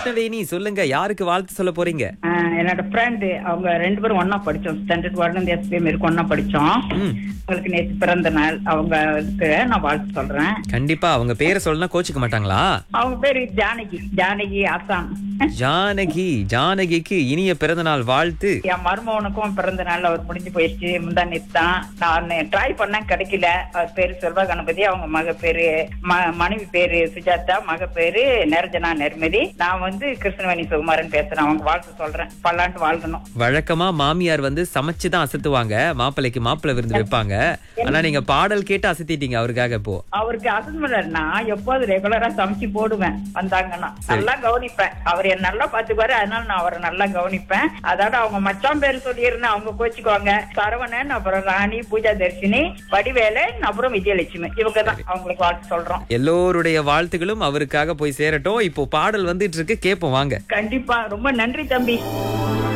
கிருஷ்ணவேணி சொல்லுங்க யாருக்கு வாழ்த்து சொல்ல போறீங்க ஆஹ் என்னோட ஃப்ரெண்டு அவங்க ரெண்டு பேரும் ஒண்ணா படிச்சோம் ஸ்டாண்டர்ட் வார்டுல இருந்து எஸ்பிஎம் இருக்கும் ஒண்ணா படிச்சோம் ம். அவங்களுக்கு நேற்று பிறந்த நாள் அவங்க இதுக்கு நான் வாழ்த்து சொல்றேன் கண்டிப்பா அவங்க பேரை சொல்லனா கோச்சுக்க மாட்டாங்களா அவங்க பேரு ஜானகி ஜானகி ஆசான் ஜானகி ஜானகிக்கு இனிய பிறந்த நாள் வாழ்த்து என் மருமகனுக்கும் பிறந்த நாள் அவர் முடிஞ்சு போயிடுச்சு முந்தா நேத்து தான் நான் ட்ரை பண்ணேன் கிடைக்கல அவர் பேரு செல்வ கணபதி அவங்க மக பேரு ம- மனைவி பேரு சுஜாதா மக பேரு நெரஞ்சனா நெர்மதி நான் வந்து கிருஷ்ணவேணி சுகுமாரன் பேசுறேன் அவங்க வாழ்த்து சொல்றேன் பல்லாண்டு வாழ்க்கணும் வழக்கமா மாமியார் வந்து சமைச்சு தான் அசத்துவாங்க மாப்பிள்ளைக்கு மாப்பிள்ளை விருந்து வைப்பாங்க ஆனா நீங்க பாடல் கேட்டு அசத்திட்டீங்க அவருக்காக இப்போ அவருக்கு அசஸ்மெண்ட் நான் எப்போது ரெகுலரா சமைச்சு போடுவேன் வந்தாங்கன்னா நல்லா கவனிப்பேன் அவர் என்ன நல்லா பாத்துக்குவாரு அதனால நான் அவரை நல்லா கவனிப்பேன் அதோட அவங்க மச்சான் பேர் சொல்லியிருந்தேன் அவங்க கோச்சுக்குவாங்க சரவணன் அப்புறம் ராணி பூஜா தர்ஷினி வடிவேலன் அப்புறம் விஜயலட்சுமி இவங்க தான் அவங்களுக்கு வாழ்த்து சொல்றோம் எல்லோருடைய வாழ்த்துகளும் அவருக்காக போய் சேரட்டும் இப்போ பாடல் வந்துட்டு இருக்கு கேப்போம் வாங்க கண்டிப்பா ரொம்ப நன்றி தம்பி